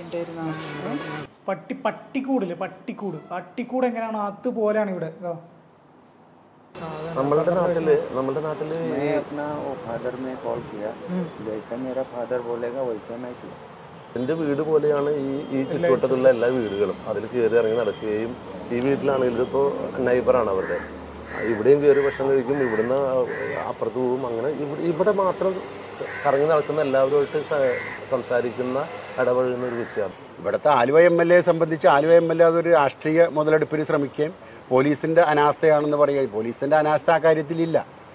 ഉണ്ടായിരുന്നു പട്ടി പട്ടിക്കൂടില്ലേ പട്ടിക്കൂട് പട്ടിക്കൂട് എങ്ങനെയാണ് അതുപോലെയാണ് ഇവിടെ ഇതാ നമ്മളുടെ നാട്ടില് നമ്മളുടെ നാട്ടില് मैं अपना वो फादर में कॉल किया जैसा मेरा फादर बोलेगा वैसा मैं किया എന്റെ വീട് പോലെയാണ് ഈ ഈ ചുറ്റുവട്ടത്തുള്ള എല്ലാ വീടുകളും അതിൽ കയറി ഇറങ്ങി നടക്കുകയും ഈ വീട്ടിലാണെങ്കിൽ ഇതിപ്പോ നൈബറാണ് അവരുടെ ഇവിടെയും കയറി ഭക്ഷണം കഴിക്കും ഇവിടുന്ന് അപ്പുറത്ത് പോവും അങ്ങനെ ഇവിടെ ഇവിടെ മാത്രം കറങ്ങി നടക്കുന്ന എല്ലാവരുമായിട്ട് സ- സംസാരിക്കുന്ന ഇടപഴകുന്ന ഒരു വ്യക്തിയാണ് ഇവിടുത്തെ ആലുവ എം എൽ എയെ സംബന്ധിച്ച് ആലുവ എം എൽ എ അതൊരു രാഷ്ട്രീയ മുതലെടുപ്പിന് ശ്രമിക്കുകയും പോലീസിന്റെ അനാസ്ഥയാണെന്ന് പറയുക പോലീസിന്റെ അനാസ്ഥ ആ കാര്യത്തിലില്ല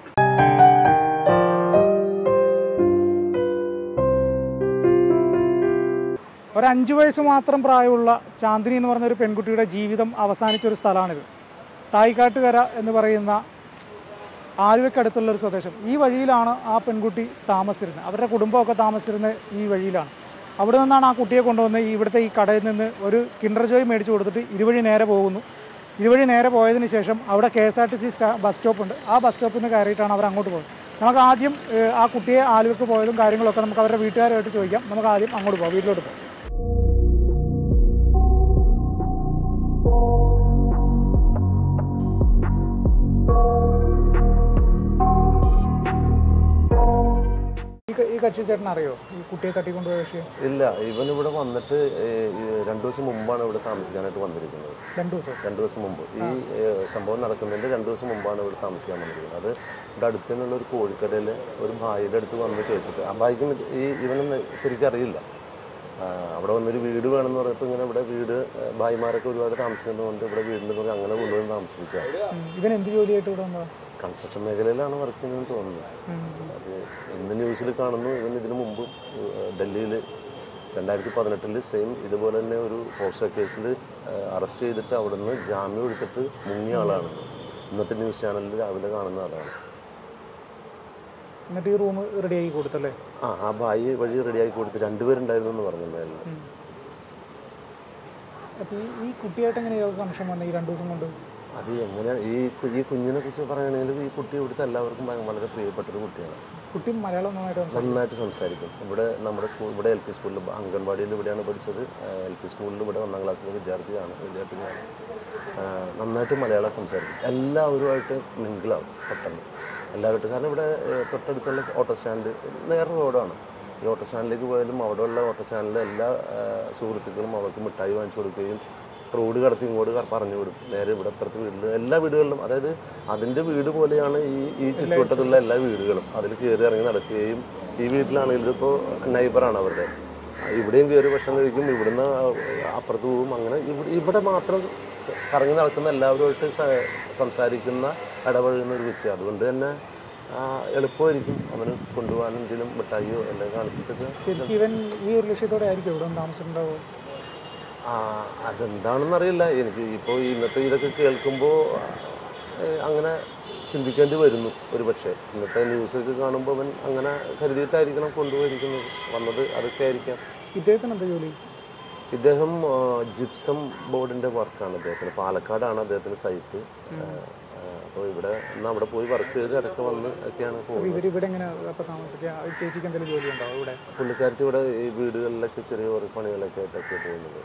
ഒരു അഞ്ച് വയസ്സ് മാത്രം പ്രായമുള്ള ചാന്ദിനി എന്ന് പറഞ്ഞ ഒരു പെൺകുട്ടിയുടെ ജീവിതം അവസാനിച്ച ഒരു സ്ഥലമാണിത് തായ്ക്കാട്ടുകര എന്ന് പറയുന്ന ആലുവയ്ക്കടുത്തുള്ള ഒരു സ്വദേശം ഈ വഴിയിലാണ് ആ പെൺകുട്ടി താമസിച്ചിരുന്നത് അവരുടെ കുടുംബമൊക്കെ താമസിച്ചിരുന്നത് ഈ വഴിയിലാണ് അവിടെ നിന്നാണ് ആ കുട്ടിയെ കൊണ്ടുവന്ന് ഈ ഇവിടുത്തെ ഈ കടയിൽ നിന്ന് ഒരു കിൻഡർ ജോയ് മേടിച്ച് കൊടുത്തിട്ട് ഇതുവഴി നേരെ പോകുന്നു ഇതുവഴി നേരെ പോയതിന് ശേഷം അവിടെ K S R T C സ്റ്റാ ബസ് സ്റ്റോപ്പ് ഉണ്ട് ആ ബസ് സ്റ്റോപ്പിൽ നിന്ന് കയറിയിട്ടാണ് അവർ അങ്ങോട്ട് പോകുന്നത് നമുക്ക് ആദ്യം ഏഹ്, ആ കുട്ടിയെ ആലുവയ്ക്ക് പോയതും കാര്യങ്ങളൊക്കെ നമുക്ക് അവരുടെ വീട്ടുകാരുമായിട്ട് ചോദിക്കാം നമുക്ക് ആദ്യം അങ്ങോട്ട് പോകാം വീട്ടിലോട്ട് പോകാം ഈ ക- ഈ കക്ഷി ചേട്ടൻ അറിയോ ഈ കുട്ടിയെ തട്ടിക്കൊണ്ടുപോയ വിഷയം ഇല്ല ഇവൻ ഇവിടെ വന്നിട്ട് ഏഹ്, ഈ രണ്ടു ദിവസം മുമ്പാണ് ഇവിടെ താമസിക്കാനായിട്ട് വന്നിരിക്കുന്നത് രണ്ടു ദിവസം രണ്ടു ദിവസം മുമ്പ് ഈ ഏഹ്, സംഭവം നടക്കുന്നതിന്റെ രണ്ടു ദിവസം മുമ്പാണ് ഇവിടെ താമസിക്കാൻ വന്നിരിക്കുന്നത് അത് ഇവിടെ അടുത്ത് തന്നെയുള്ള ഒരു കോഴിക്കടയിൽ ഒരു ഭായിയുടെ അടുത്ത് വന്ന് ചോദിച്ചിട്ട് ആ ഭായിക്കും ഇത് ഈ ഇവനൊന്നും ശരിക്കും അറിയില്ല ആ, അവിടെ വന്നൊരു വീട് വേണമെന്ന് പറഞ്ഞപ്പോൾ ഇങ്ങനെ ഇവിടെ വീട് ഏഹ്, ഭായിമാരൊക്കെ ഒരുപാട് താമസിക്കുന്നതുകൊണ്ട് ഇവിടെ വീടിൻ്റെ പുറകെ അങ്ങനെ കൊണ്ടുവന്ന് താമസിപ്പിച്ചതാണ് ഉം. ഇവൻ എന്ത് ജോലിയായിട്ട് ഇവിടെ വന്നതാ കൺസ്ട്രക്ഷൻ മേഖലയിലാണ് വർക്ക് ചെയ്യുന്നതെന്ന് തോന്നുന്നു അത് ഇന്ന് ന്യൂസിൽ കാണുന്നു ഇവൻ ഇതിനു മുമ്പ് ഡൽഹിയിൽ രണ്ടായിരത്തി പതിനെട്ടിൽ സെയിം ഇതുപോലെ തന്നെ ഒരു പോക്സോ കേസിൽ അറസ്റ്റ് ചെയ്തിട്ട് അവിടെ നിന്ന് ജാമ്യം എടുത്തിട്ട് മുങ്ങിയ ആളാണ് ഇന്നത്തെ ന്യൂസ് ചാനലിൽ രാവിലെ കാണുന്ന അതാണ് എന്നിട്ട് ഈ റൂം റെഡിയാക്കി കൊടുത്തല്ലേ ആ ആ ബായി വഴി റെഡിയാക്കി കൊടുത്ത് രണ്ടുപേരുണ്ടായിരുന്നു എന്ന് പറഞ്ഞു മേലിൽ അപ്പോൾ ഈ ഈ കുട്ടിയായിട്ട് എങ്ങനെയാണ് സംശയം വന്നത് ഈ രണ്ടു ദിവസം കൊണ്ട് അത് എങ്ങനെയാണ് ഈ കു- ഈ കുഞ്ഞിനെ കുറിച്ച് പറയുകയാണെങ്കിൽ ഈ കുട്ടി ഇവിടുത്തെ എല്ലാവർക്കും ഭയ- വളരെ പ്രിയപ്പെട്ട ഒരു കുട്ടിയാണ് കുട്ടി മലയാളം നന്നായിട്ട് സംസാരിക്കും നന്നായിട്ട് സംസാരിക്കും ഇവിടെ നമ്മുടെ സ്കൂൾ ഇവിടെ എൽ പി സ്കൂളിൽ അംഗൻവാടിയിൽ ഇവിടെയാണ് പഠിച്ചത് എൽ പി സ്കൂളിൽ ഇവിടെ ഒന്നാം ക്ലാസ്സിലെ വിദ്യാർത്ഥിയാണ് വിദ്യാർത്ഥിയാണ് ആ, നന്നായിട്ട് മലയാളം സംസാരിക്കും എല്ലാവരുമായിട്ട് മിങ്കിളാവും പെട്ടെന്ന് എല്ലാവരും കാരണം ഇവിടെ ഏ, തൊട്ടടുത്തുള്ള ഓട്ടോ സ്റ്റാൻഡ് നേരെ റോഡാണ് ഈ ഓട്ടോ സ്റ്റാൻഡിലേക്ക് പോയാലും അവിടെയുള്ള ഓട്ടോ സ്റ്റാൻഡിലെ എല്ലാ ആ, സുഹൃത്തുക്കളും അവർക്ക് മിഠായി വാങ്ങിച്ചു കൊടുക്കുകയും റോഡ് കടത്തി ഇങ്ങോട്ട് ക- പറഞ്ഞു വിടും നേരെ ഇവിടെ അപ്പുറത്തെ വീട്ടിൽ എല്ലാ വീടുകളിലും അതായത് അതിൻ്റെ വീട് പോലെയാണ് ഈ ഈ ചുറ്റുവട്ടത്തുള്ള എല്ലാ വീടുകളും അതിൽ കയറി ഇറങ്ങി നടക്കുകയും ഈ വീട്ടിലാണെങ്കിൽ ഇതിപ്പോൾ നൈബറാണ് അവരുടെ ഇവിടെയും കയറി ഭക്ഷണം കഴിക്കും ഇവിടുന്ന് അപ്പുറത്ത് പോവും അങ്ങനെ ഇവിടെ ഇവിടെ മാത്രം കറങ്ങി നടക്കുന്ന എല്ലാവരുമായിട്ട് സ- സംസാരിക്കുന്ന ഇടപഴകുന്ന ഒരു വ്യക്തി അതുകൊണ്ട് തന്നെ ആ, എളുപ്പമായിരിക്കും അവന് കൊണ്ടുപോകാൻ എന്തെങ്കിലും മിഠായിയോ എല്ലാം കാണിച്ചിട്ടൊക്കെ ശരിക്കും ഇവൻ ഈ ഒരു ലക്ഷ്യത്തോടെ ആയിരിക്കും ഇവിടെ ഒന്ന് താമസിച്ചിട്ടുണ്ടാവുക ആ, അതെന്താണെന്നറിയില്ല എനിക്ക് ഇപ്പോൾ ഇന്നത്തെ ഇതൊക്കെ കേൾക്കുമ്പോൾ അങ്ങനെ ചിന്തിക്കേണ്ടി വരുന്നു ഒരു പക്ഷേ ഇന്നത്തെ ന്യൂസൊക്കെ കാണുമ്പോൾ അവൻ അങ്ങനെ കരുതിയിട്ടായിരിക്കണം കൊണ്ടുപോയിരിക്കുന്നത് വന്നത് അതൊക്കെ ആയിരിക്കാം ഇദ്ദേഹത്തിന് എന്താ ജോലി ഇദ്ദേഹം ആ, ജിപ്സം ബോർഡിൻ്റെ വർക്കാണ് അദ്ദേഹത്തിന് പാലക്കാടാണ് അദ്ദേഹത്തിന് സൈറ്റ് അപ്പോൾ ഇവിടെ എന്നാൽ അവിടെ പോയി വർക്ക് ചെയ്ത് ഇടയ്ക്ക് വന്ന് ഒക്കെയാണ് അപ്പോൾ പോകുന്നത് ഇവർ ഇവിടെ എങ്ങനെ അപ്പോൾ താമസിക്കുക ആ ചേച്ചിക്ക് എന്തെങ്കിലും ജോലി ഉണ്ടാവും ഇവിടെ പുള്ളിക്കാരത്തി ഇവിടെ ഈ വീടുകളിലൊക്കെ ചെറിയ വർക്ക് പണികളൊക്കെ ആയിട്ടൊക്കെ പോകുന്നത്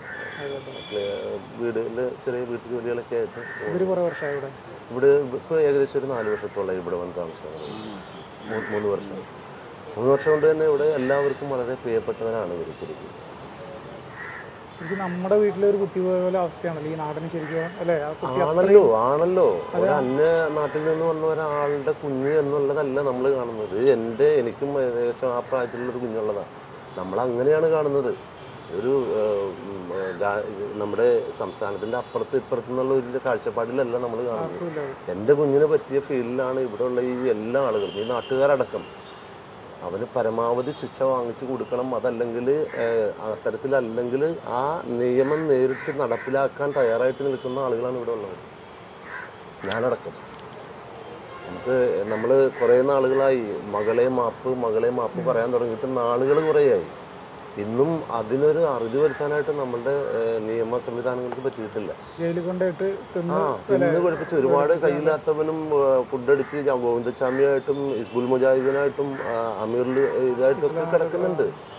വീടുകളിൽ ചെറിയ വീട്ടു ജോലികളൊക്കെ ആയിട്ട് ഇവർ കുറേ വർഷമായി ഇവിടെ ഇവിടെ ഇപ്പോൾ ഏകദേശം ഒരു നാല് വർഷത്തോളം ഇവിടെ വന്ന് താമസിക്കുന്നത് മൂ- മൂന്ന് വർഷം മൂന്ന് വർഷം കൊണ്ട് തന്നെ ഇവിടെ എല്ലാവർക്കും വളരെ പ്രിയപ്പെട്ടവരാണ് ഇവർ ശരിക്കും ശരിക്കും നമ്മുടെ വീട്ടിലെ ഒരു കുട്ടി പോലെ അവസ്ഥയാണല്ലോ ഈ നാടിന് ശരിക്കും അല്ലേ ആ കുട്ടി ആണല്ലോ ആണല്ലോ ഒരു അന്യ നാട്ടിൽ നിന്ന് വന്ന ഒരാളുടെ കുഞ്ഞ് എന്നുള്ളതല്ല നമ്മൾ കാണുന്നത് എൻ്റെ എനിക്കും ഏകദേശം ആ പ്രായത്തിലുള്ള ഒരു കുഞ്ഞുള്ളതാണ് നമ്മൾ അങ്ങനെയാണ് കാണുന്നത് ഒരു ഏഹ്, ഉം, ഏഹ്, ഗാ- ഇത് നമ്മുടെ സംസ്ഥാനത്തിന്റെ അപ്പുറത്ത് ഇപ്പുറത്ത് എന്നുള്ള ഒരു കാഴ്ചപ്പാടിലല്ല നമ്മൾ കാണുന്നത് ഇല്ല. എൻ്റെ കുഞ്ഞിനെ പറ്റിയ ഫീൽഡിലാണ് ഇവിടെയുള്ള ഈ എല്ലാ ആളുകളും ഈ നാട്ടുകാരടക്കം അവന് പരമാവധി ശിക്ഷ വാങ്ങിച്ചു കൊടുക്കണം അതല്ലെങ്കിൽ ഏഹ്, അത്തരത്തിലല്ലെങ്കിൽ ആ നിയമം നേരിട്ട് നടപ്പിലാക്കാൻ തയ്യാറായിട്ട് നിൽക്കുന്ന ആളുകളാണ് ഇവിടെ ഉള്ളത് ഞാനടക്കം നമുക്ക് നമ്മൾ കുറേ നാളുകളായി മകളെ മാപ്പ് മകളെ മാപ്പ് പറയാൻ തുടങ്ങിയിട്ട് നാളുകൾ കുറേയായി ഇന്നും അതിനൊരു അറുതി വരുത്താനായിട്ട് നമ്മളുടെ ഏഹ്, നിയമ സംവിധാനങ്ങൾക്ക് പറ്റിയിട്ടില്ല ജയിലിൽ കൊണ്ടിട്ട് തിന്ന് ആ തിന്ന് പഠിപ്പിച്ച് ഒരുപാട് കയ്യില്ലാത്തവനും ഫുഡ് അടിച്ച് ഗോവിന്ദസ്വാമിയായിട്ടും ഇസ്ബുൽ മുജാഹിദിനായിട്ടും അമീറിൽ ഇതായിട്ടും ഒക്കെ കിടക്കുന്നുണ്ട്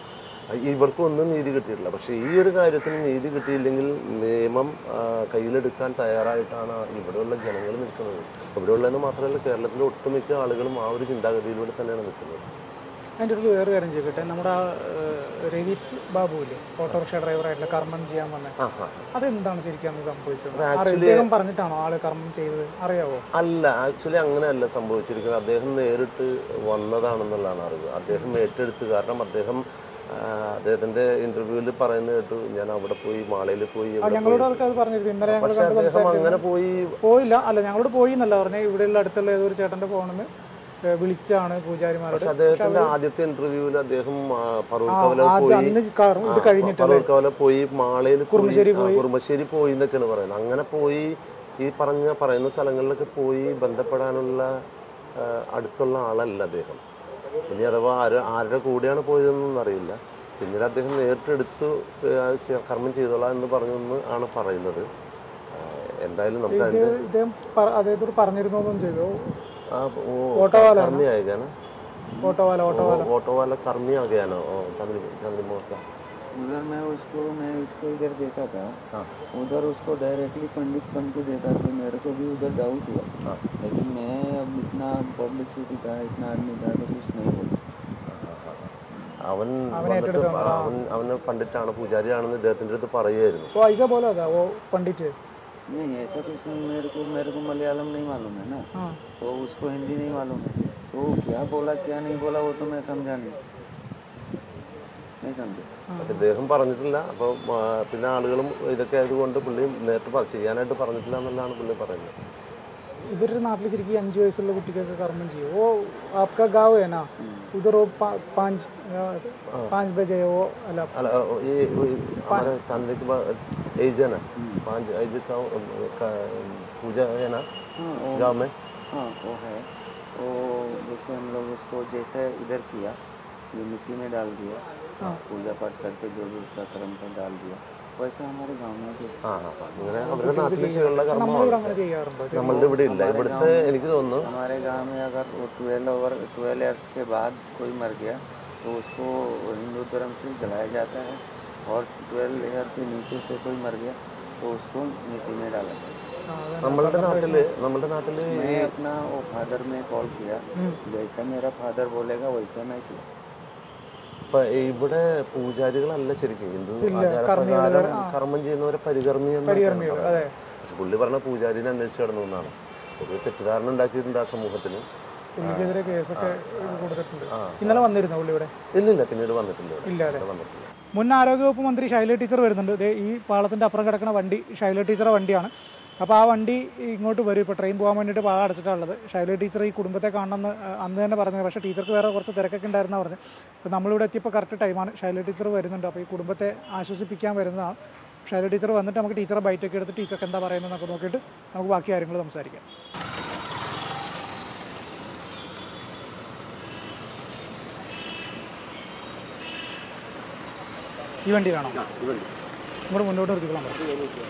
ഇവർക്കും ഒന്നും നീതി കിട്ടിയിട്ടില്ല പക്ഷേ ഈ ഒരു കാര്യത്തിന് നീതി കിട്ടിയില്ലെങ്കിൽ നിയമം ആ, കയ്യിലെടുക്കാൻ തയ്യാറായിട്ടാണ് ഇവിടെയുള്ള ജനങ്ങൾ നിൽക്കുന്നത് ഇവിടെയുള്ളതെന്ന് മാത്രമല്ല കേരളത്തിലെ ഒട്ടുമിക്ക ആളുകളും ആ ഒരു ചിന്താഗതിയിലൂടെ തന്നെയാണ് നിൽക്കുന്നത് അതിൻ്റെ ഒരു വേറെ കാര്യം ചോദിക്കട്ടെ നമ്മുടെ ആ ഏഹ്, രവിത് ബാബു ഇല്ലേ ഓട്ടോറിക്ഷ ഡ്രൈവറായിട്ടുള്ള കർമ്മം ചെയ്യാൻ വന്നത് ആ ആ അതെന്താണ് ശരിക്കും അന്ന് സംഭവിച്ചത് അത് ആ actually- അദ്ദേഹം പറഞ്ഞിട്ടാണോ ആള് കർമ്മം ചെയ്തത് അറിയാവോ അല്ല ആക്ച്വലി അങ്ങനെയല്ല സംഭവിച്ചിരിക്കുന്നത് അദ്ദേഹം നേരിട്ട് വന്നതാണെന്നുള്ളതാണ് അറിവ് അദ്ദേഹം ഏറ്റെടുത്ത് കാരണം അദ്ദേഹം ആ, അദ്ദേഹത്തിന്റെ ഇന്റർവ്യൂവിൽ പറയുന്നത് കേട്ടു ഞാൻ അവിടെ പോയി മാളയിൽ പോയി ആ, ഇവിടെ ഞങ്ങളോട് പോയി. അതൊക്കെ അത് പറഞ്ഞിരുന്നു ഇന്നലെ ഞങ്ങൾ പക്ഷെ കണ്ട് അദ്ദേഹം സംസാരിച്ചു അങ്ങനെ പോയി പോയില്ല അല്ല ഞങ്ങളോട് പോയി എന്നല്ല പറഞ്ഞത് ഇവിടെയുള്ള അടുത്തുള്ള ഏതൊരു ചേട്ടന്റെ ഫോണിന്ന് വിളിച്ചാണ് പൂജാരിമാരോട് പക്ഷെ അദ്ദേഹത്തിന്റെ ആദ്യത്തെ ഇന്റർവ്യൂവിൽ അദ്ദേഹം ആ, പറവൂർ ആ, കവല ആദ്യം പോയി അന്ന് കാറും ഇത് കഴിഞ്ഞിട്ട് പറവൂർ കവല പോയി മാളയിൽ പോയി കുറുമശ്ശേരി ആ, കുറുമശ്ശേരി പോയി എന്നൊക്കെയാണ് പറയുന്നത് അങ്ങനെ പോയി ഈ പറഞ്ഞ പറയുന്ന സ്ഥലങ്ങളിലൊക്കെ പോയി ബന്ധപ്പെടാനുള്ള ആ, അടുത്തുള്ള ആളല്ല അദ്ദേഹം ഇനി അഥവാ ആര് ആരുടെ കൂടെയാണ് പോയതെന്നൊന്നും അറിയില്ല പിന്നീട് അദ്ദേഹം നേരിട്ടെടുത്ത് ആ, ചെ- കർമ്മം ചെയ്തോളാം എന്ന് പറഞ്ഞു എന്ന് ആണ് പറയുന്നത് ആ, എന്തായാലും നമുക്ക് ഇത് അതിന്റെ ഇദ്ദേഹം പ- അദ്ദേഹത്തോട് പറഞ്ഞിരുന്നോന്നും ചെയ്തു ആ, ഓ, ഓട്ടോവാല കർമ്മി ആയേക്കാണ് ഓട്ടോവാല ഓട്ടോവാല ഓട്ടോ वाला कर्मी आ गया ना ओ, चंद्र चंद्रमोहन का उधर मैं उसको मैं उसको इधर देखा था हाँ। उधर उसको डायरेक्टली पंडित बन के देखा तो मेरे को भी उधर डाउट हुआ हाँ। लेकिन मैं अब इतना पब्लिसिटी था इतना आदमी था तो कुछ नहीं बोला അവൻ അവനെ വന്നിട്ട് ഏറ്റെടുത്ത് വന്നതാ. അവൻ അവന് പണ്ഡിറ്റാണ് പൂജാരിയാണെന്ന് ഇദ്ദേഹത്തിന്റെ അടുത്ത് പറയുമായിരുന്നു वो ऐसा बोला था वो पंडित है नहीं ऐसा कुछ नहीं मेरे को मेरे को मलयालम नहीं मालूम है ना हाँ तो उसको हिंदी नहीं मालूम है तो वो क्या बोला क्या नहीं बोला वो तो मैं समझा नहीं नहीं समझे ഇദ്ദേഹം പറഞ്ഞിട്ടില്ല അപ്പോൾ പിന്നെ ആളുകളും ഇതൊക്കെ ആയതുകൊണ്ട് പുള്ളി നേരിട്ട് പറ- ചെയ്യാനായിട്ട് പറഞ്ഞിട്ടില്ല എന്നുള്ളതാണ് പുള്ളി പറയുന്നത് ഇവരുടെ നാട്ടിൽ ശരിക്കും ഈ അഞ്ച് വയസ്സുള്ള കുട്ടിക്കൊക്കെ കർമ്മം ചെയ്യും ഓ ആപ്കാ ഗാവ് है ना उधर वो पा- पाँच पाँच बजे वो अല്ല അല്ല ഓ, ഈ ഈ हमारे चांदनी के बाद एज है ना पाँच एज का का पूजा है ना हाँ वो गाँव में हाँ वो है वो जैसे हम लोग उसको जैसे इधर किया ये मिट्टी में डाल दिया हाँ। पूजा पाठ करके जो भी उसका कर्म था डाल दिया वैसा हमारे गांव में भी ആ ആ ആ. ഇങ്ങനെ അവരുടെ നാട്ടിൽ ചെയ്യാനുള്ള നമ്മളിവിടെ കർമ്മമാണ് അങ്ങനെ ചെയ്യാറുണ്ടോ നമ്മളുടെ ഇവിടെ ഇല്ല ഇവിടുത്തെ എനിക്ക് തോന്നുന്നു हमारे गांव में अगर वो ट्वेल्व ओवर ट्वेल्व ईयर्स के बाद कोई मर गया तो उसको हिंदू धर्म से जलाया जाता है और ट्वेल्व ईयर के नीचे से कोई मर गया तो उसको मिट्टी में डाला जाता है ആ, അതാണ്. നമ്മളുടെ നാട്ടില് നമ്മളുടെ നാട്ടില് ഈ मैं अपना वो फादर में कॉल किया ഉം. जैसा मेरा फादर बोलेगा वैसा मैं किया ഇപ്പൊ ഇവിടെ പൂജാരികളല്ല ശരിക്കും ഹിന്ദു ഇല്ല, ആചാരപ്രകാരം കർമ്മികള്, ആ. കർമ്മം ചെയ്യുന്നവരെ പരികർമ്മി എന്നാണ് പരികർമ്മികൾ അതെ പക്ഷെ പുള്ളി പറഞ്ഞ പൂജാരിനെ അന്വേഷിച്ച് കിടന്നു എന്നാണ് ഒരു തെറ്റിദ്ധാരണ ഉണ്ടാക്കിയിട്ടുണ്ട് ആ സമൂഹത്തിന് പുള്ളിക്കെതിരെ കേസൊക്കെ ഇത് കൊടുത്തിട്ടുണ്ട് ആ. ഇന്നലെ വന്നിരുന്നു പുള്ളി ഇവിടെ ഇല്ലില്ല പിന്നീട് വന്നിട്ടില്ല ഇവിടെ. ഇല്ല അല്ലേ ഇവിടെ വന്നിട്ടില്ല മുൻ ആരോഗ്യവകുപ്പ് മന്ത്രി ശൈല ടീച്ചർ വരുന്നുണ്ട് ദേ ഈ പാളത്തിൻ്റെ അപ്പുറം കിടക്കുന്ന വണ്ടി ശൈല ടീച്ചറെ വണ്ടിയാണ് അപ്പോൾ ആ വണ്ടി ഇങ്ങോട്ട് വരും ഇപ്പോൾ ട്രെയിൻ പോകാൻ വേണ്ടിയിട്ട് പാള അടച്ചിട്ടുള്ളത് ശൈല ടീച്ചർ ഈ കുടുംബത്തെ കാണണമെന്ന് ആ, അന്ന് തന്നെ പറഞ്ഞത് പക്ഷേ ടീച്ചർക്ക് വേറെ കുറച്ച് തിരക്കൊക്കെ ഉണ്ടായിരുന്ന പറഞ്ഞത് അപ്പോൾ നമ്മളിവിടെ എത്തിയപ്പോൾ കറക്റ്റ് ടൈമാണ് ശൈല ടീച്ചർ വരുന്നുണ്ട് അപ്പോൾ ഈ കുടുംബത്തെ ആശ്വസിപ്പിക്കാൻ വരുന്നതാണ് ശൈല ടീച്ചർ വന്നിട്ട് നമുക്ക് ടീച്ചറെ ബൈറ്റൊക്കെ എടുത്ത് ടീച്ചർക്ക് എന്താ പറയുന്നതെന്നൊക്കെ നോക്കിയിട്ട് നമുക്ക് ബാക്കി കാര്യങ്ങൾ സംസാരിക്കാം ഈ വണ്ടിയിലാണോ ഇങ്ങോട്ട് മുന്നോട്ട് നിർത്തിക്കൊള്ളാൻ പറ്റും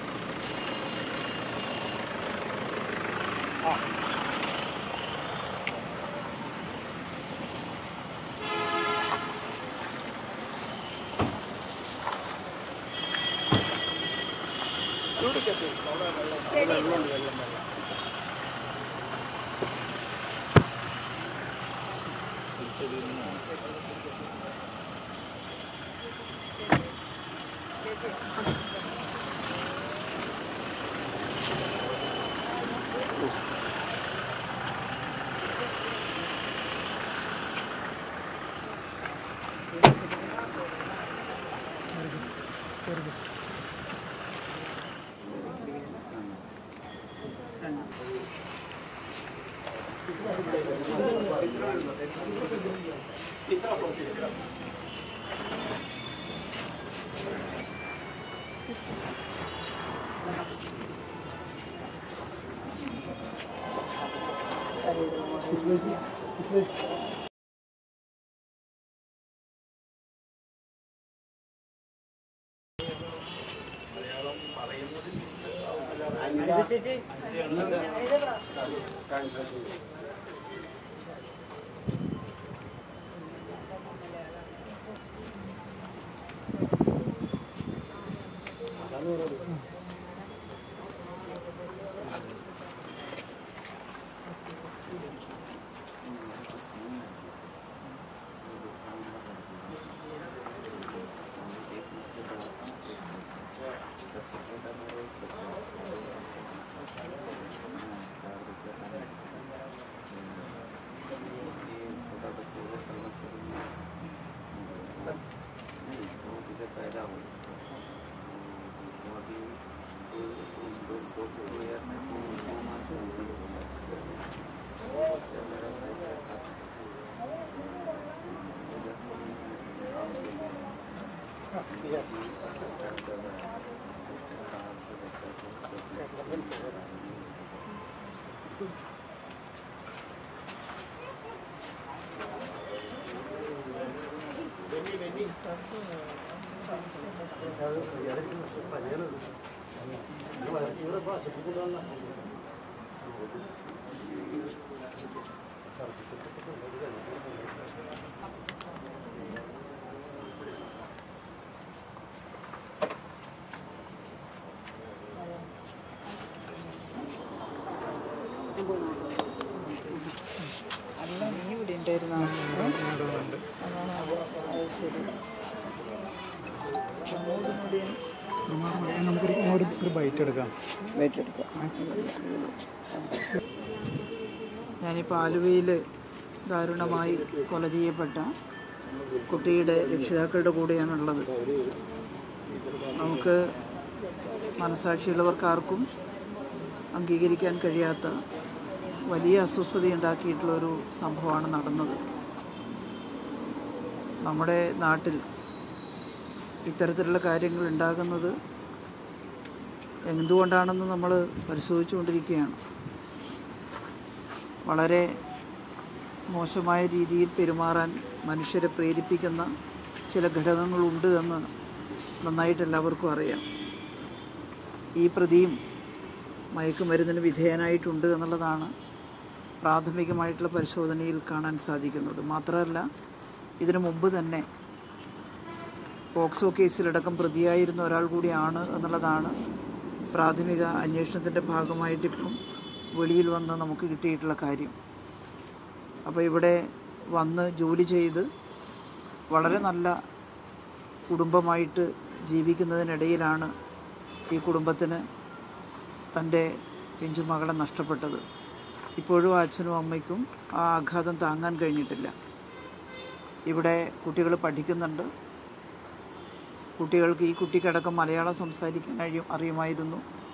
पैदा हुई वो अभी दो दो दो ईयर में दो दो माह से हो गई जब मेरा भाई था जब काम के लिए काम कर रहा है काम से बच्चा को അല്ല നീ ഇവിടെ ഉണ്ടായിരുന്നോ അതാണോ അത് ശരി മൂടി മൂടി നമുക്കൊരു ഒരു ഒരു ബൈറ്റ് എടുക്കാം വെയിറ്റ് എടുക്കാം ഞാനിപ്പോൾ ആലുവയിൽ ദാരുണമായി കൊല ചെയ്യപ്പെട്ട കുട്ടിയുടെ രക്ഷിതാക്കളുടെ കൂടെയാണുള്ളത് നമുക്ക് മനസാക്ഷിയുള്ളവർക്കാർക്കും അംഗീകരിക്കാൻ കഴിയാത്ത വലിയ അസ്വസ്ഥതയുണ്ടാക്കിയിട്ടുള്ളൊരു സംഭവമാണ് നടന്നത് നമ്മുടെ നാട്ടിൽ ഇത്തരത്തിലുള്ള കാര്യങ്ങൾ ഉണ്ടാകുന്നത് എന്തുകൊണ്ടാണെന്ന് നമ്മൾ പരിശോധിച്ചുകൊണ്ടിരിക്കുകയാണ് വളരെ മോശമായ രീതിയിൽ പെരുമാറാൻ മനുഷ്യരെ പ്രേരിപ്പിക്കുന്ന ചില ഘടകങ്ങളുണ്ട് എന്ന് നന്നായിട്ട് എല്ലാവർക്കും അറിയാം ഈ പ്രതിയും മയക്കുമരുന്നിന് വിധേയനായിട്ടുണ്ട് എന്നുള്ളതാണ് പ്രാഥമികമായിട്ടുള്ള പരിശോധനയിൽ കാണാൻ സാധിക്കുന്നത് മാത്രമല്ല ഇതിനു മുമ്പ് തന്നെ പോക്സോ കേസിലടക്കം പ്രതിയായിരുന്ന ഒരാൾ കൂടിയാണ് എന്നുള്ളതാണ് പ്രാഥമിക അന്വേഷണത്തിൻ്റെ ഭാഗമായിട്ടിപ്പം വെളിയിൽ വന്ന് നമുക്ക് കിട്ടിയിട്ടുള്ള കാര്യം അപ്പോൾ ഇവിടെ വന്ന് ജോലി ചെയ്ത് വളരെ നല്ല കുടുംബമായിട്ട് ജീവിക്കുന്നതിനിടയിലാണ് ഈ കുടുംബത്തിന് തൻ്റെ പിഞ്ചുമകളെ നഷ്ടപ്പെട്ടത് ഇപ്പോഴും ആ അച്ഛനും അമ്മയ്ക്കും ആ ആഘാതം താങ്ങാൻ കഴിഞ്ഞിട്ടില്ല ഇവിടെ കുട്ടികൾ പഠിക്കുന്നുണ്ട് കുട്ടികൾക്ക് ഈ കുട്ടിക്കടക്കം മലയാളം സംസാരിക്കാൻ കഴിയും അറിയുമായിരുന്നു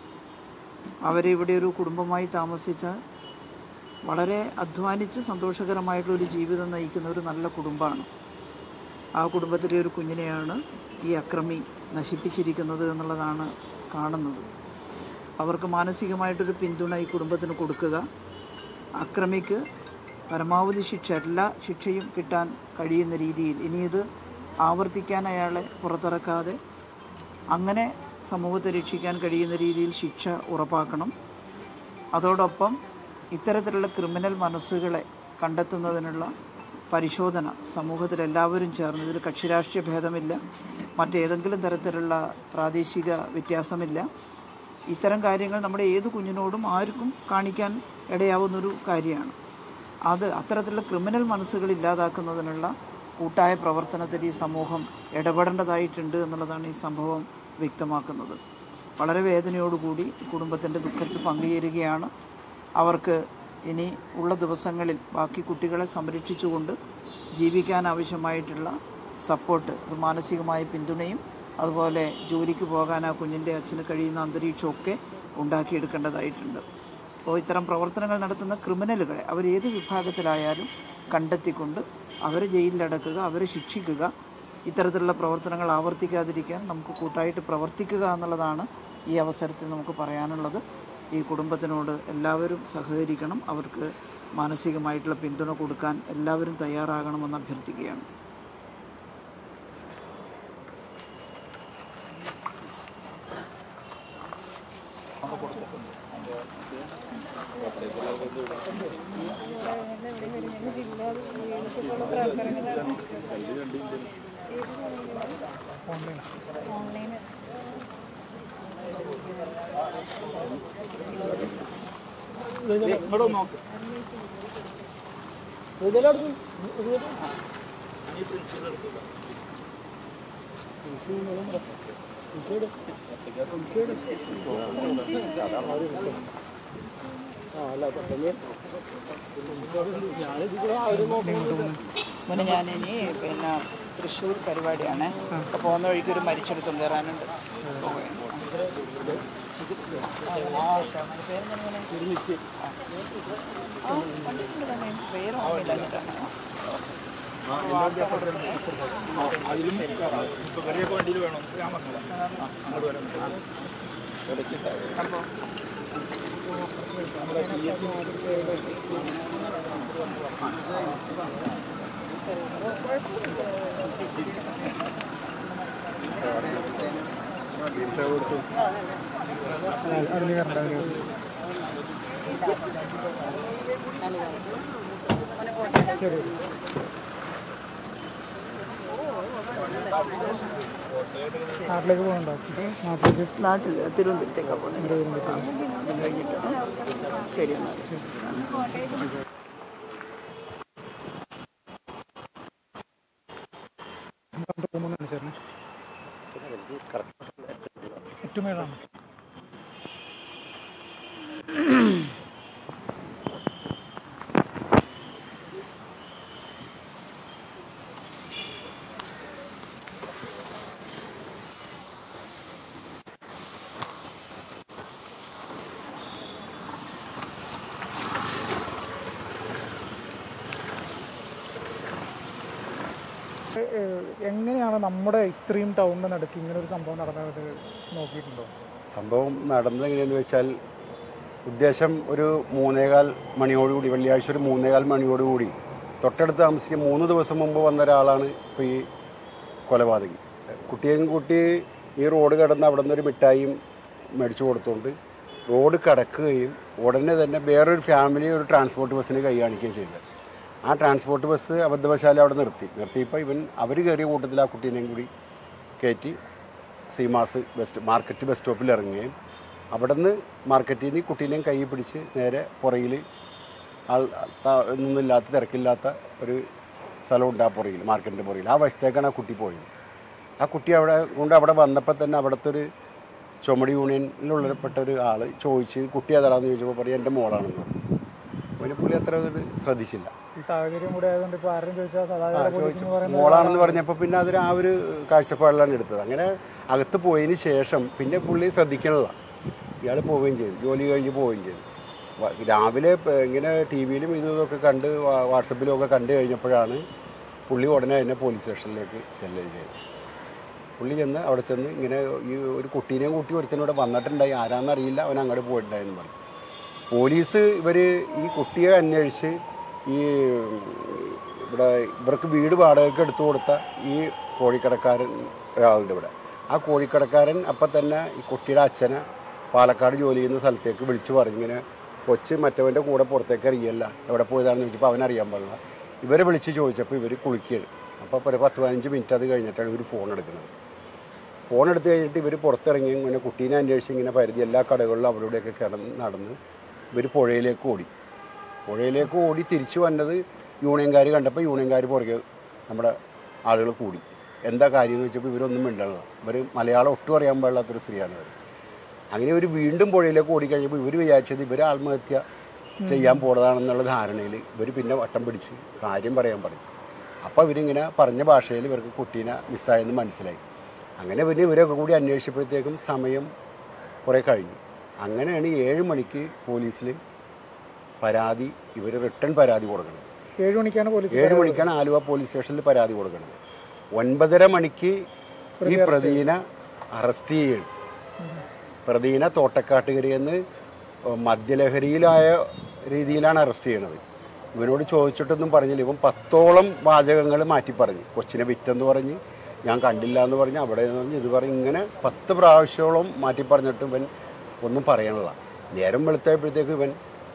അവരെ ഇവിടെ ഒരു കുടുംബമായി താമസിച്ച വളരെ അധ്വാനിച്ച് സന്തോഷകരമായിട്ടുള്ളൊരു ജീവിതം നയിക്കുന്ന ഒരു നല്ല കുടുംബമാണ് ആ കുടുംബത്തിലെ ഒരു കുഞ്ഞിനെയാണ് ഈ അക്രമി നശിപ്പിച്ചിരിക്കുന്നത് എന്നുള്ളതാണ് കാണുന്നത് അവർക്ക് മാനസികമായിട്ടൊരു പിന്തുണ ഈ കുടുംബത്തിന് കൊടുക്കുക അക്രമിക്ക് പരമാവധി ശിക്ഷ എല്ലാ ശിക്ഷയും കിട്ടാൻ കഴിയുന്ന രീതിയിൽ ഇനി ഇത് ആവർത്തിക്കാൻ അയാളെ പുറത്തിറക്കാതെ അങ്ങനെ സമൂഹത്തെ രക്ഷിക്കാൻ കഴിയുന്ന രീതിയിൽ ശിക്ഷ ഉറപ്പാക്കണം അതോടൊപ്പം ഇത്തരത്തിലുള്ള ക്രിമിനൽ മനസ്സുകളെ കണ്ടെത്തുന്നതിനുള്ള പരിശോധന സമൂഹത്തിൽ എല്ലാവരും ചേർന്ന് ഇതിൽ കക്ഷിരാഷ്ട്രീയ ഭേദമില്ല മറ്റേതെങ്കിലും തരത്തിലുള്ള പ്രാദേശിക വ്യത്യാസമില്ല ഇത്തരം കാര്യങ്ങൾ നമ്മുടെ ഏത് കുഞ്ഞിനോടും ആർക്കും കാണിക്കാൻ ഇടയാവുന്നൊരു കാര്യമാണ് അത് അത്തരത്തിലുള്ള ക്രിമിനൽ മനസ്സുകൾ ഇല്ലാതാക്കുന്നതിനുള്ള കൂട്ടായ പ്രവർത്തനത്തിൽ ഈ സമൂഹം ഇടപെടേണ്ടതായിട്ടുണ്ട് എന്നുള്ളതാണ് ഈ സംഭവം വ്യക്തമാക്കുന്നത് വളരെ വേദനയോടുകൂടി കുടുംബത്തിൻ്റെ ദുഃഖത്തിൽ പങ്കുചേരുകയാണ് അവർക്ക് ഇനി ഉള്ള ദിവസങ്ങളിൽ ബാക്കി കുട്ടികളെ സംരക്ഷിച്ചുകൊണ്ട് ജീവിക്കാൻ ആവശ്യമായിട്ടുള്ള സപ്പോർട്ട് അത് മാനസികമായ പിന്തുണയും അതുപോലെ ജോലിക്ക് പോകാൻ ആ കുഞ്ഞിൻ്റെ അച്ഛന് കഴിയുന്ന അന്തരീക്ഷമൊക്കെ ഉണ്ടാക്കിയെടുക്കേണ്ടതായിട്ടുണ്ട് അപ്പോൾ ഇത്തരം പ്രവർത്തനങ്ങൾ നടത്തുന്ന ക്രിമിനലുകളെ അവരേത് വിഭാഗത്തിലായാലും കണ്ടെത്തിക്കൊണ്ട് അവരെ ജയിലിലടക്കുക അവരെ ശിക്ഷിക്കുക ഇത്തരത്തിലുള്ള പ്രവർത്തനങ്ങൾ ആവർത്തിക്കാതിരിക്കാൻ നമുക്ക് കൂട്ടായിട്ട് പ്രവർത്തിക്കുക എന്നുള്ളതാണ് ഈ അവസരത്തിൽ നമുക്ക് പറയാനുള്ളത് ഈ കുടുംബത്തിനോട് എല്ലാവരും സഹകരിക്കണം അവർക്ക് മാനസികമായിട്ടുള്ള പിന്തുണ കൊടുക്കാൻ എല്ലാവരും തയ്യാറാകണമെന്ന് അഭ്യർത്ഥിക്കുകയാണ് മോനെ ഞാനിനി പിന്നെ തൃശ്ശൂർ പരിപാടിയാണ് അപ്പോൾ പോകുന്ന വഴിക്ക് ഒരു മരിച്ചെടുത്തും കയറാനുണ്ട് പോവുകയാണ്. ആ, ശവന്റെ പേരെന്താണ് മോനെ? ആ, കണ്ടിട്ടുണ്ട് തന്നെ. പേര് ഓർമ്മയില്ല എന്നിട്ടാണ് വാർത്ത കൊടുക്കുന്നത്. അപ്പോൾ അതിൽ കയറണ്ട അതിൽ ശരി നാട്ടിലേക്ക് പോകുന്നുണ്ടോ നാട്ടിലേക്ക് നാട്ടിൽ തിരുവനന്തപുരത്തേക്കാണ് പോകുന്നത് അത് കഴിഞ്ഞിട്ട് ശരി എന്നാൽ തോന്നുന്നു അനുസരിച്ച് ഏറ്റവും മേലാണ് ഏഹ് എങ്ങനെയാണ് നമ്മുടെ ഇത്രയും ടൗണിന് നടുക്ക് ഇങ്ങനെ ഒരു സംഭവം നടന്നത് നോക്കിയിട്ടുണ്ടോ സംഭവം നടന്നത് എങ്ങനെയെന്ന് വെച്ചാൽ ഉദ്ദേശം ഒരു മൂന്നേകാൽ മണിയോടുകൂടി വെള്ളിയാഴ്ച ഒരു മൂന്നേകാൽ മണിയോടുകൂടി തൊട്ടടുത്ത് താമസിക്കുന്ന മൂന്ന് ദിവസം മുമ്പ് വന്ന ഒരാളാണ് ഇപ്പോൾ ഈ കൊലപാതകി കുട്ടിയെയും കൂട്ടി ഈ റോഡ് കടന്ന് അവിടെ നിന്നൊരു മിഠായിയും മേടിച്ചു കൊടുത്തുകൊണ്ട് റോഡ് കടക്കുകയും ഉടനെ തന്നെ വേറൊരു ഫാമിലി ഒരു ട്രാൻസ്പോർട്ട് ബസ്സിന് കൈ കാണിക്കുകയും ചെയ്തത് ആ ട്രാൻസ്പോർട്ട് ബസ് അബദ്ധവശാലം അവിടെ നിർത്തി നിർത്തിയപ്പോൾ ഇവൻ അവർ കയറിയ കൂട്ടത്തിൽ ആ കുട്ടീനെയും കൂടി കയറ്റി സീമാസ് ബസ് മാർക്കറ്റ് ബസ് സ്റ്റോപ്പിൽ ഇറങ്ങുകയും അവിടെ നിന്ന് മാർക്കറ്റിൽ നിന്ന് ഈ കുട്ടീനെയും കൈ പിടിച്ച് നേരെ പുറയിൽ ആൾ ത- ഒന്നുമില്ലാത്ത തിരക്കില്ലാത്ത ഒരു സ്ഥലമുണ്ട് ആ പുറയിൽ മാർക്കറ്റിൻ്റെ പുറയിൽ ആ വശത്തേക്കാണ് ആ കുട്ടി പോയത് ആ കുട്ടി അവിടെ കൊണ്ട് അവിടെ വന്നപ്പോൾ തന്നെ അവിടുത്തെ ഒരു ചുമടി യൂണിയനിലുള്ളപ്പെട്ട ഒരു ആൾ ചോദിച്ച് കുട്ടി ഏതാണെന്ന് ചോദിച്ചപ്പോൾ പറയും എൻ്റെ മോളാണെന്ന് പറഞ്ഞു അവന് പുള്ളി അത്ര ഇത് ശ്രദ്ധിച്ചില്ല ഈ സാഹചര്യം കൂടെ ആയതുകൊണ്ട് ഇപ്പോൾ ആരും ചോദിച്ചാൽ ആ, സദാചാര പോലീസ് ചോദിച്ചു. എന്ന് പറയുന്നത് മോളാണെന്ന് പറഞ്ഞപ്പോൾ പിന്നെ അതിന് ആ ഒരു കാഴ്ചപ്പാടിലാണ് എടുത്തത് അങ്ങനെ അകത്ത് പോയതിന് ശേഷം പിന്നെ പുള്ളി ശ്രദ്ധിക്കണില്ല ഇയാൾ പോവുകയും ചെയ്തു ജോലി കഴിഞ്ഞ് പോവുകയും ചെയ്തു വ- രാവിലെ പ- ഇങ്ങനെ ടി വിയിലും ഇതും ഇതൊക്കെ കണ്ട് വാ- വാട്സപ്പിലും ഒക്കെ കണ്ടു കഴിഞ്ഞപ്പോഴാണ് പുള്ളി ഉടനെ തന്നെ പോലീസ് സ്റ്റേഷനിലേക്ക് ചെല്ലുകയും ചെയ്തത് പുള്ളി ചെന്ന് അവിടെ ചെന്ന് ഇങ്ങനെ ഈ ഒരു കുട്ടീനെയും കൂട്ടി ഒരുത്തനോട് വന്നിട്ടുണ്ടായി ആരാന്നറിയില്ല അവൻ അങ്ങോട്ട് പോയിട്ടുണ്ടായെന്ന് പറഞ്ഞു പോലീസ് ഇവർ ഈ കുട്ടിയെ അന്വേഷിച്ച് ഈ ഇവിടെ ഇവർക്ക് വീട് വാടകയ്ക്ക് എടുത്തു കൊടുത്ത ഈ കോഴിക്കടക്കാരൻ ഒരാളുണ്ട് ഇവിടെ ആ കോഴിക്കടക്കാരൻ അപ്പം തന്നെ ഈ കുട്ടിയുടെ അച്ഛനെ പാലക്കാട് ജോലി ചെയ്യുന്ന സ്ഥലത്തേക്ക് വിളിച്ചു പറഞ്ഞു ഇങ്ങനെ കൊച്ച് മറ്റവൻ്റെ കൂടെ പുറത്തേക്ക് അറിയല്ല എവിടെ പോയതാണെന്ന് ചോദിച്ചപ്പോൾ അവനറിയാൻ പാടില്ല ഇവരെ വിളിച്ച് ചോദിച്ചപ്പോൾ ഇവർ കുളിക്കുകയാണ് അപ്പോൾ ഒരു പത്ത് പതിനഞ്ച് മിനിറ്റ് അത് കഴിഞ്ഞിട്ടാണ് ഇവർ ഫോൺ എടുക്കുന്നത് ഫോൺ എടുത്ത് കഴിഞ്ഞിട്ട് ഇവർ പുറത്തിറങ്ങി ഇങ്ങനെ കുട്ടീനെ അന്വേഷിച്ച് ഇങ്ങനെ പരിധി എല്ലാ കടകളിലും അവിടെ ഇവിടെയൊക്കെ കിടന്ന് നടന്ന് ഇവർ പുഴയിലേക്ക് ഓടി പുഴയിലേക്ക് ഓടി തിരിച്ചു വന്നത് യൂണിയൻകാർ കണ്ടപ്പോൾ യൂണിയൻകാർ പുറകെ നമ്മുടെ ആളുകൾ കൂടി എന്താ കാര്യം എന്ന് വെച്ചപ്പോൾ ഇവരൊന്നും മിണ്ടണില്ല ഇവർ മലയാളം ഒട്ടും അറിയാൻ പാടില്ലാത്തൊരു സ്ത്രീയാണ് ഇവർ അങ്ങനെ ഇവർ വീണ്ടും പുഴയിലേക്ക് ഓടിക്കഴിഞ്ഞപ്പോൾ ഇവർ വിചാരിച്ചത് ഇവർ ആത്മഹത്യ ചെയ്യാൻ പോണതാണെന്നുള്ള ധാരണയിൽ ഇവർ പിന്നെ വട്ടം പിടിച്ച് കാര്യം പറയാൻ പറയും അപ്പോൾ ഇവരിങ്ങനെ പറഞ്ഞ ഭാഷയിൽ ഇവർക്ക് കുട്ടീനെ മിസ്സായെന്ന് മനസ്സിലായി അങ്ങനെ പിന്നെ ഇവരൊക്കെ കൂടി അന്വേഷിച്ചപ്പോഴത്തേക്കും സമയം കുറേ കഴിഞ്ഞു അങ്ങനെയാണ് ഏഴ് മണിക്ക് പോലീസിൽ പരാതി ഇവർ റിട്ടേൺ പരാതി കൊടുക്കുന്നത് ഏഴ് മണിക്കാണ് പോലീസ് ഏഴ് മണിക്കാണ് ആലുവ പോലീസ് സ്റ്റേഷനിൽ പരാതി കൊടുക്കുന്നത് ഒൻപതര മണിക്ക് ഈ പ്രതിനെ അറസ്റ്റ് ചെയ്യണം പ്രതിനെ തോട്ടക്കാട്ടുകരയെന്ന് മദ്യലഹരിയിലായ രീതിയിലാണ് അറസ്റ്റ് ചെയ്യണത് ഇവനോട് ചോദിച്ചിട്ടൊന്നും പറഞ്ഞില്ല ഇവൻ പത്തോളം വാചകങ്ങൾ മാറ്റി പറഞ്ഞു കൊച്ചിനെ വിറ്റെന്ന് പറഞ്ഞ് ഞാൻ കണ്ടില്ല എന്ന് പറഞ്ഞ് അവിടെ നിന്ന് പറഞ്ഞ് ഇത് പറഞ്ഞ് ഇങ്ങനെ പത്ത് പ്രാവശ്യത്തോളം മാറ്റി പറഞ്ഞിട്ട് ഇവൻ ഒന്നും പറയണില്ല നേരം വെളുത്തപ്പോഴത്തേക്ക് ഇവൻ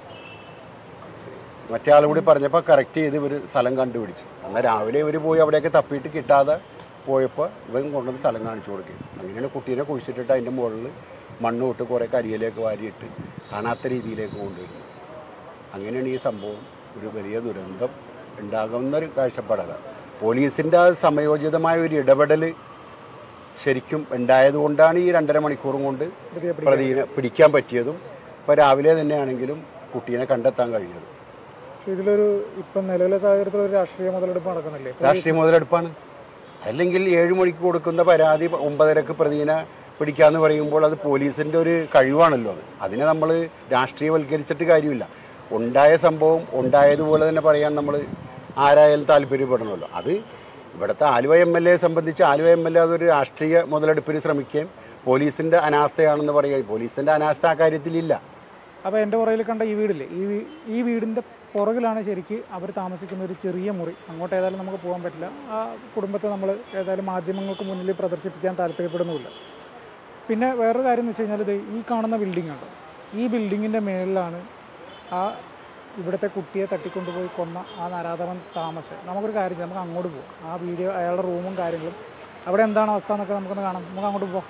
മറ്റേ ആൾ കൂടി പറഞ്ഞപ്പോൾ കറക്റ്റ് ചെയ്ത് ഇവർ സ്ഥലം കണ്ടുപിടിച്ചു എന്നാൽ രാവിലെ ഇവർ പോയി അവിടെയൊക്കെ തപ്പിയിട്ട് കിട്ടാതെ പോയപ്പോൾ ഇവൻ കൊണ്ടുവന്ന് സ്ഥലം കാണിച്ചു കൊടുക്കും അങ്ങനെയാണ് കുട്ടീനെ കുഴിച്ചിട്ടിട്ട് അതിൻ്റെ മുകളിൽ മണ്ണോട്ട് കുറേ കരിയിലേക്ക് വാരിയിട്ട് കാണാത്ത രീതിയിലേക്ക് കൊണ്ടുവരുന്നു അങ്ങനെയാണ് ഈ സംഭവം ഒരു വലിയ ദുരന്തം ഉണ്ടാകുന്ന ഒരു കാഴ്ചപ്പാടല്ല പോലീസിൻ്റെ ആ സമയോചിതമായ ഒരു ഇടപെടൽ ശരിക്കും ഉണ്ടായതുകൊണ്ടാണ് ഈ രണ്ടര മണിക്കൂറും കൊണ്ട് പ്രതിയെ പിടിക്കാൻ. പ്രതിനെ പിടിക്കാൻ പറ്റിയതും ഇപ്പോൾ രാവിലെ തന്നെയാണെങ്കിലും കുട്ടീനെ കണ്ടെത്താൻ കഴിഞ്ഞത് പക്ഷേ ഇതിലൊരു ഇപ്പം നിലവിലെ സാഹചര്യത്തിൽ ഒരു രാഷ്ട്രീയ മുതലെടുപ്പ് നടക്കുന്നില്ലേ രാഷ്ട്രീയ മുതലെടുപ്പാണ് അല്ലെങ്കിൽ ഏഴ് മണിക്ക് കൊടുക്കുന്ന പരാതി ഒമ്പതരക്ക് പ്രതിനെ പിടിക്കാന്ന് പറയുമ്പോൾ അത് പോലീസിൻ്റെ ഒരു കഴിവാണല്ലോ അത് അതിനെ നമ്മൾ രാഷ്ട്രീയവൽക്കരിച്ചിട്ട് കാര്യമില്ല ഉണ്ടായ സംഭവം ഉണ്ടായതുപോലെ തന്നെ പറയാൻ നമ്മൾ ആരായാലും താല്പര്യപ്പെടണമല്ലോ അത് ഇവിടുത്തെ ആലുവ എം എൽ എയെ സംബന്ധിച്ച് ആലുവ എം എൽ എ അതൊരു രാഷ്ട്രീയ മുതലെടുപ്പിന് ശ്രമിക്കുകയും പോലീസിൻ്റെ അനാസ്ഥയാണെന്ന് പറയുക പോലീസിൻ്റെ അനാസ്ഥ ആ കാര്യത്തിലില്ല അപ്പോൾ എൻ്റെ പുറകിൽ കണ്ട ഈ വീടില്ലേ ഈ വീ- ഈ വീടിൻ്റെ പുറകിലാണ് ശരിക്ക് അവർ താമസിക്കുന്ന ഒരു ചെറിയ മുറി അങ്ങോട്ട് ഏതായാലും നമുക്ക് പോകാൻ പറ്റില്ല ആ കുടുംബത്തെ നമ്മൾ ഏതായാലും മാധ്യമങ്ങൾക്ക് മുന്നിൽ പ്രദർശിപ്പിക്കാൻ താല്പര്യപ്പെടുന്നുമില്ല പിന്നെ വേറൊരു കാര്യം എന്ന് വെച്ച് കഴിഞ്ഞാൽ ഇത് ഈ കാണുന്ന ബിൽഡിംഗ് ഉണ്ട് ഈ ബിൽഡിങ്ങിൻ്റെ മേളിലാണ് ആ ഇവിടുത്തെ കുട്ടിയെ തട്ടിക്കൊണ്ടുപോയി കൊന്ന ആ നരാധവൻ താമസം നമുക്കൊരു കാര്യം ചെയ്യാം നമുക്ക് അങ്ങോട്ട് പോകാം ആ വീഡിയോ അയാളുടെ റൂമും കാര്യങ്ങളും അവിടെ എന്താണ് അവസ്ഥ എന്നൊക്കെ നമുക്കൊന്ന് കാണാം നമുക്ക് അങ്ങോട്ട് പോകാം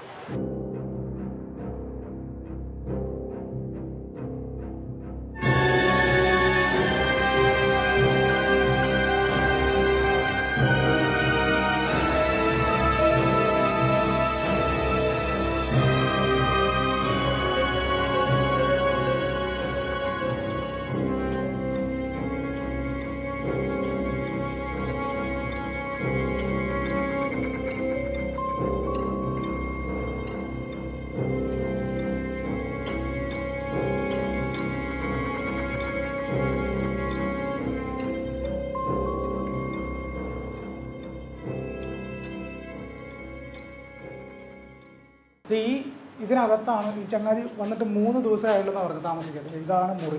ഇത് ഈ ഇതിനകത്താണ് ഈ ചങ്ങാതി വന്നിട്ട് മൂന്ന് ദിവസമായുള്ളൂ എന്ന് പറഞ്ഞത് താമസിക്കുന്നത് ഇതാണ് മുറി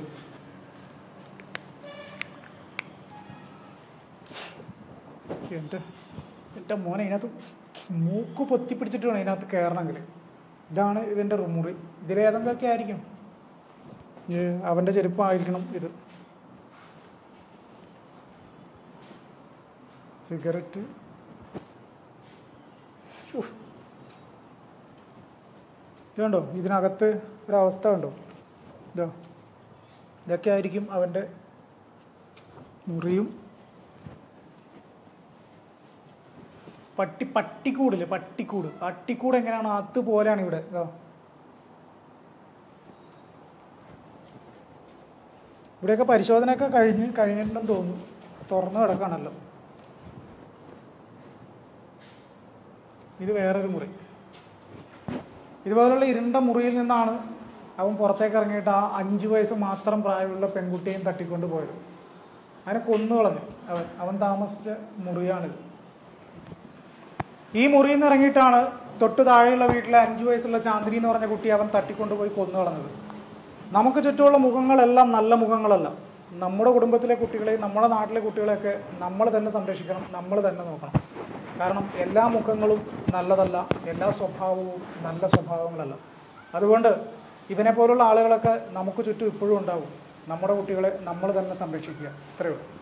എൻ്റെ എൻ്റെ മോനെ ഇതിനകത്ത് മൂക്ക് പൊത്തി പിടിച്ചിട്ട് വേണം ഇതിനകത്ത് കയറണമെങ്കിൽ ഇതാണ് ഇവൻ്റെ മുറി ഇതിലേതെങ്കിലൊക്കെ ആയിരിക്കും ഈ അവൻ്റെ ചെരുപ്പായിരിക്കണം ഇത് സിഗരറ്റ് ഉഫ്. ഇത് കണ്ടോ ഇതിനകത്ത് ഒരവസ്ഥ കണ്ടോ ഇതോ ഇതൊക്കെ ആയിരിക്കും അവൻ്റെ മുറിയും പട്ടി പട്ടിക്കൂടില്ലേ പട്ടിക്കൂട് പട്ടിക്കൂട് എങ്ങനെയാണ് അതുപോലെയാണ് ഇവിടെ ഇതോ ഇവിടെയൊക്കെ പരിശോധനയൊക്കെ കഴിഞ്ഞ് കഴിഞ്ഞിട്ടുണ്ടെന്ന് തോന്നുന്നു തുറന്നു കിടക്കാണല്ലോ ഇത് വേറൊരു മുറി ഇതുപോലുള്ള ഇരുണ്ട മുറിയിൽ നിന്നാണ് അവൻ പുറത്തേക്ക് ഇറങ്ങിയിട്ട് ആ അഞ്ച് വയസ്സ് മാത്രം പ്രായമുള്ള പെൺകുട്ടിയെയും തട്ടിക്കൊണ്ട് പോയത് അവനെ കൊന്നു കളഞ്ഞു അവൻ അവൻ താമസിച്ച മുറിയാണിത് ഈ മുറിയിൽ നിന്ന് ഇറങ്ങിയിട്ടാണ് തൊട്ട് താഴെയുള്ള വീട്ടിലെ അഞ്ച് വയസ്സുള്ള ചാന്ദിനി എന്ന് പറഞ്ഞ കുട്ടി അവൻ തട്ടിക്കൊണ്ടുപോയി കൊന്നു കളഞ്ഞത് നമുക്ക് ചുറ്റുമുള്ള മുഖങ്ങളെല്ലാം നല്ല മുഖങ്ങളല്ല നമ്മുടെ കുടുംബത്തിലെ കുട്ടികളെയും നമ്മുടെ നാട്ടിലെ കുട്ടികളെയൊക്കെ നമ്മൾ തന്നെ സംരക്ഷിക്കണം നമ്മൾ തന്നെ നോക്കണം കാരണം എല്ലാ മുഖങ്ങളും നല്ലതല്ല എല്ലാ സ്വഭാവവും നല്ല സ്വഭാവങ്ങളല്ല അതുകൊണ്ട് ഇവനെ പോലുള്ള ആളുകളൊക്കെ നമുക്ക് ചുറ്റും ഇപ്പോഴും ഉണ്ടാവും നമ്മുടെ കുട്ടികളെ നമ്മൾ തന്നെ സംരക്ഷിക്കുക ഇത്രയേ ഉള്ളൂ